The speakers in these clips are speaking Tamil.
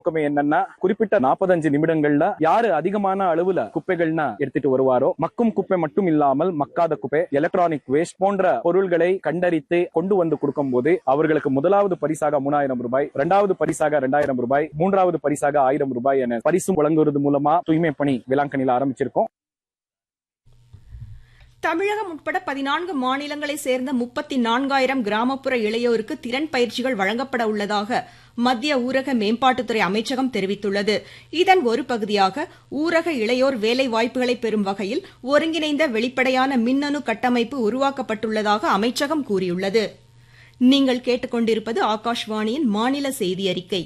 நோக்கமே என்னன்னா குறிப்பிட்ட நாற்பத்தஞ்சு நிமிடங்கள்ல யாரு அதிகமான அளவுல குப்பைகள்னா எடுத்துட்டு வருவாரோ மக்கும் குப்பை மட்டும் இல்லாமல் மக்காத குப்பை எலக்ட்ரானிக் வேஸ்ட் போன்ற பொருள்களை கண்டறித்து கொண்டு வந்து கொடுக்கும் போது அவர்களுக்கு முதலாவது பரிசாக மூணாயிரம் ரூபாய் இரண்டாவது பரிசாக இரண்டாயிரம் ரூபாய் மூன்றாவது பரிசாக ஆயிரம் ரூபாய் என பரிசும் வழங்குவது மூலமா தூய்மை பணி வேளாங்கண்ணியில் ஆரம்பிச்சிருக்கோம் தமிழகம் உட்பட பதினான்கு மாநிலங்களை சேர்ந்த முப்பத்தி நான்காயிரம் கிராமப்புற இளையோருக்கு திறன் பயிற்சிகள் வழங்கப்பட உள்ளதாக மத்திய ஊரக மேம்பாட்டுத்துறை அமைச்சகம் தெரிவித்துள்ளது இதன் ஒரு பகுதியாக ஊரக இளையோர் வேலை வாய்ப்புகளை பெறும் வகையில் ஒருங்கிணைந்த வெளிப்படையான மின்னணு கட்டமைப்பு உருவாக்கப்பட்டுள்ளதாக அமைச்சகம் கூறியுள்ளது நீங்கள் கேட்டுக்கொண்டிருப்பது ஆகாஷ்வாணியின் மாநில செய்தி அறிக்கை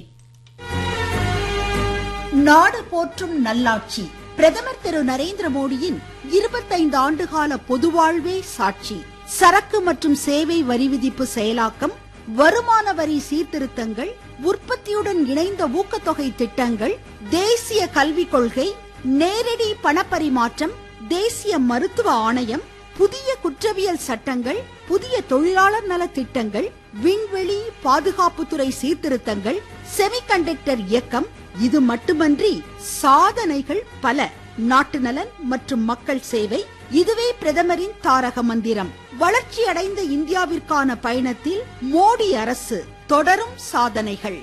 நாடு போற்றும் நல்லாட்சி பிரதமர் திரு நரேந்திர மோடியின் இருபத்தைந்து ஆண்டுகால பொதுவாழ்வே சாட்சி சரக்கு மற்றும் சேவை வரி விதிப்பு செயலாக்கம் வருமான வரி சீர்திருத்தங்கள் உற்பத்தியுடன் இணைந்த ஊக்கத்தொகை திட்டங்கள் தேசிய கல்விக் கொள்கை நேரடி பணப்பரிமாற்றம் தேசிய மருத்துவ ஆணையம் புதிய குற்றவியல் சட்டங்கள் புதிய தொழிலாளர் நல திட்டங்கள் விண்வெளி பாதுகாப்புத்துறை சீர்திருத்தங்கள் செமிகண்டக்டர் இயக்கம் இது மட்டுமன்றி சாதனைகள் பல நாட்டு நலன் மற்றும் மக்கள் சேவை இதுவே பிரதமரின் தாரக மந்திரம் வளர்ச்சி அடைந்த இந்தியாவிற்கான பயணத்தில் மோடி அரசு தொடரும் சாதனைகள்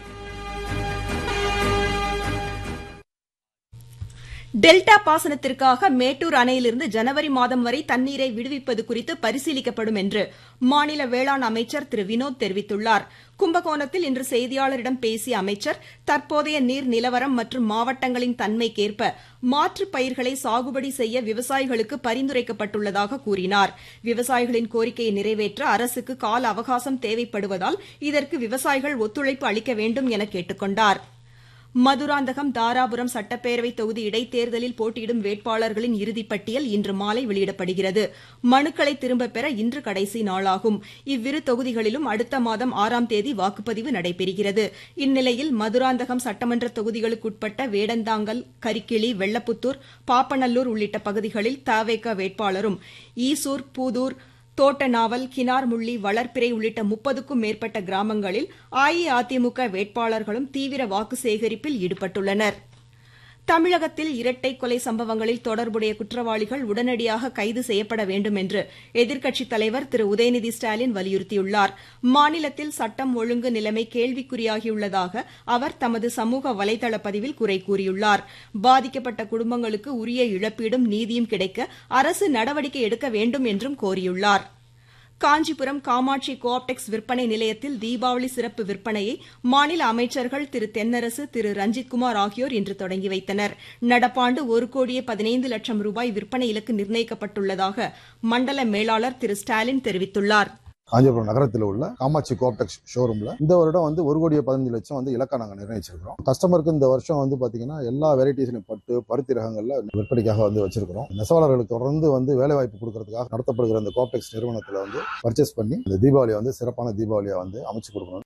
டெல்டா பாசனத்திற்காக மேட்டூர் அணையிலிருந்து ஜனவரி மாதம் வரை தண்ணீரை விடுவிப்பது குறித்து பரிசீலிக்கப்படும் என்று மாநில வேளாண் அமைச்சர் திரு வினோத் தெரிவித்துள்ளார் கும்பகோணத்தில் இன்று செய்தியாளரிடம் பேசிய அமைச்சர் தற்போதைய நீர் நிலவரம் மற்றும் மாவட்டங்களின் தன்மைக்கேற்ப மாற்று பயிர்களை சாகுபடி செய்ய விவசாயிகளுக்கு பரிந்துரைக்கப்பட்டுள்ளதாக கூறினார் விவசாயிகளின் கோரிக்கையை நிறைவேற்ற அரசுக்கு கால அவகாசம் தேவைப்படுவதால் இதற்கு விவசாயிகள் ஒத்துழைப்பு அளிக்க வேண்டும் என கேட்டுக் கொண்டாா் மதுராந்தகம் தாராபுரம் சட்டப்பேரவை தொகுதி இடைத்தேர்தலில் போட்டியிடும் வேட்பாளர்களின் இறுதிப்பட்டியல் இன்று மாலை வெளியிடப்படுகிறது மனுக்களை திரும்பப் பெற இன்று கடைசி நாளாகும் இவ்விரு தொகுதிகளிலும் அடுத்த மாதம் ஆறாம் தேதி வாக்குப்பதிவு நடைபெறுகிறது இந்நிலையில் மதுராந்தகம் சட்டமன்ற தொகுதிகளுக்குட்பட்ட வேடந்தாங்கல் கரிக்கிளி வெள்ளப்புத்தூர் பாப்பநல்லூர் உள்ளிட்ட பகுதிகளில் தவேக வேட்பாளரும் ஈசூர் பூதூர் தோட்டநாவல் கினார்முள்ளி வளர்ப்பிறை உள்ளிட்ட முப்பதுக்கும் மேற்பட்ட கிராமங்களில் அஇஅதிமுக வேட்பாளர்களும் தீவிர வாக்கு சேகரிப்பில் ஈடுபட்டுள்ளனர் தமிழகத்தில் இரட்டை கொலை சம்பவங்களில் தொடர்புடைய குற்றவாளிகள் உடனடியாக கைது செய்யப்பட வேண்டும் என்று எதிர்க்கட்சித் தலைவர் திரு உதயநிதி ஸ்டாலின் வலியுறுத்தியுள்ளார் மாநிலத்தில் சட்டம் ஒழுங்கு நிலைமை கேள்விக்குறியாகியுள்ளதாக அவர் தமது சமூக வலைதள பதிவில் குறை கூறியுள்ளார் பாதிக்கப்பட்ட குடும்பங்களுக்கு உரிய இழப்பீடும் நீதியும் கிடைக்க அரசு நடவடிக்கை எடுக்க வேண்டும் என்றும் கோரியுள்ளார் காஞ்சிபுரம் காமாட்சி கோஆப்டெக்ஸ் விற்பனை நிலையத்தில் தீபாவளி சிறப்பு விற்பனையை மாநில அமைச்சர்கள் திரு தென்னரசு திரு ரஞ்சித்குமார் ஆகியோர் இன்று தொடங்கி வைத்தனர் நடப்பாண்டு ஒரு கோடியே பதினைந்து லட்சம் ரூபாய் விற்பனை இலக்கு நிர்ணயிக்கப்பட்டுள்ளதாக மண்டல மேலாளர் திரு ஸ்டாலின் தெரிவித்துள்ளார் காஞ்சிபுரம் நகரத்தில் உள்ள காமாட்சி கோப்டெக்ஸ் ஷோரூம்ல இந்த வருடம் வந்து ஒரு கோடியே பதினஞ்சு லட்சம் வந்து இலக்கா நாங்கள் நிர்ணயிச்சிருக்கிறோம் கஸ்டமருக்கு இந்த வருஷம் வந்து பாத்தீங்கன்னா எல்லா வெரைட்டிஸ்லையும் பட்டு பருத்தி ரகங்கள்ல விற்பனைக்காக வந்து வச்சிருக்கிறோம் நெசவாளர்களுக்கு தொடர்ந்து வந்து வேலை வாய்ப்பு கொடுக்கறதுக்காக நடத்தப்படுகிற இந்த கோப்டெக்ஸ் நிறுவனத்தில் வந்து பர்ச்சேஸ் பண்ணி இந்த தீபாவளியை வந்து சிறப்பான தீபாவளியை வந்து அமைச்சு கொடுக்கணும்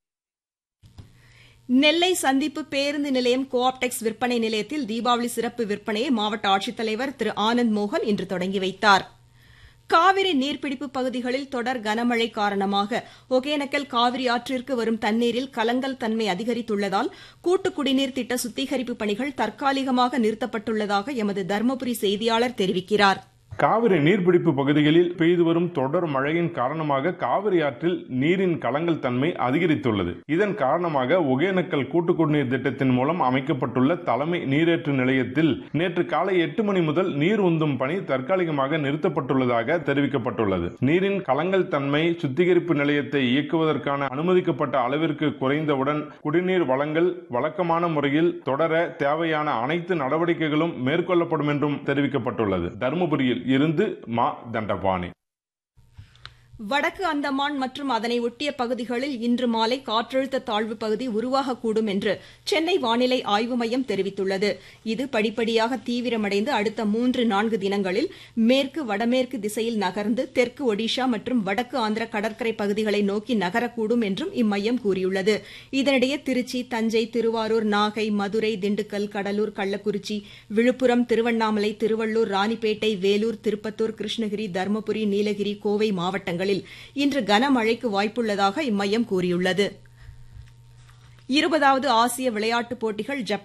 நெல்லை சந்திப்பு பேருந்து நிலையம் கோஆப்டெக்ஸ் விற்பனை நிலையத்தில் தீபாவளி சிறப்பு விற்பனையை மாவட்ட ஆட்சித்தலைவர் திரு ஆனந்த் மோகன் இன்று தொடங்கி வைத்தார் காவிரி நீர்பிடிப்பு பகுதிகளில் தொடர் கனமழை காரணமாக ஒகேனக்கல் காவிரி ஆற்றிற்கு வரும் தண்ணீரில் கலங்கல் தன்மை அதிகரித்துள்ளதால் கூட்டு குடிநீர் திட்ட சுத்திகரிப்பு பணிகள் தற்காலிகமாக நிறுத்தப்பட்டுள்ளதாக எமது தருமபுரி செய்தியாளர் தெரிவிக்கிறார் காவிரி நீர்பிடிப்பு பகுதிகளில் பெய்து வரும் தொடர் மழையின் காரணமாக காவிரி ஆற்றில் நீரின் கலங்கல் தன்மை அதிகரித்துள்ளது இதன் காரணமாக ஒகேனக்கல் கூட்டு குடிநீர் திட்டத்தின் மூலம் அமைக்கப்பட்டுள்ள தலைமை நீரேற்று நிலையத்தில் நேற்று காலை எட்டு மணி முதல் நீர் உந்தும் பணி தற்காலிகமாக நிறுத்தப்பட்டுள்ளதாக தெரிவிக்கப்பட்டுள்ளது நீரின் கலங்கல் தன்மை சுத்திகரிப்பு நிலையத்தை இயக்குவதற்கான அனுமதிக்கப்பட்ட அளவிற்கு குறைந்தவுடன் குடிநீர் வழங்கல் வழக்கமான முறையில் தொடர தேவையான அனைத்து நடவடிக்கைகளும் மேற்கொள்ளப்படும் என்றும் தெரிவிக்கப்பட்டுள்ளது தருமபுரியில் இருந்து மா தண்டபாணி வடக்கு அந்தமான் மற்றும் அதனை ஒட்டிய பகுதிகளில் இன்று மாலை காற்றழுத்த தாழ்வு பகுதி உருவாகக்கூடும் என்று சென்னை வானிலை ஆய்வு மையம் தெரிவித்துள்ளது இது படிப்படியாக தீவிரமடைந்து அடுத்த மூன்று நான்கு தினங்களில் மேற்கு வடமேற்கு திசையில் நகர்ந்து தெற்கு ஒடிஷா மற்றும் வடக்கு ஆந்திர கடற்கரை பகுதிகளை நோக்கி நகரக்கூடும் என்றும் இம்மையம் கூறியுள்ளது இதனிடையே திருச்சி தஞ்சை திருவாரூர் நாகை மதுரை திண்டுக்கல் கடலூர் கள்ளக்குறிச்சி விழுப்புரம் திருவண்ணாமலை திருவள்ளூர் ராணிப்பேட்டை வேலூர் திருப்பத்தூர் கிருஷ்ணகிரி தருமபுரி நீலகிரி கோவை மாவட்டங்களில் இன்று கனமழைக்கு வாய்ப்புள்ளதாக இம்மையம் கூறியுள்ளது இருபதாவது ஆசிய விளையாட்டுப் போட்டிகள் ஜப்பான்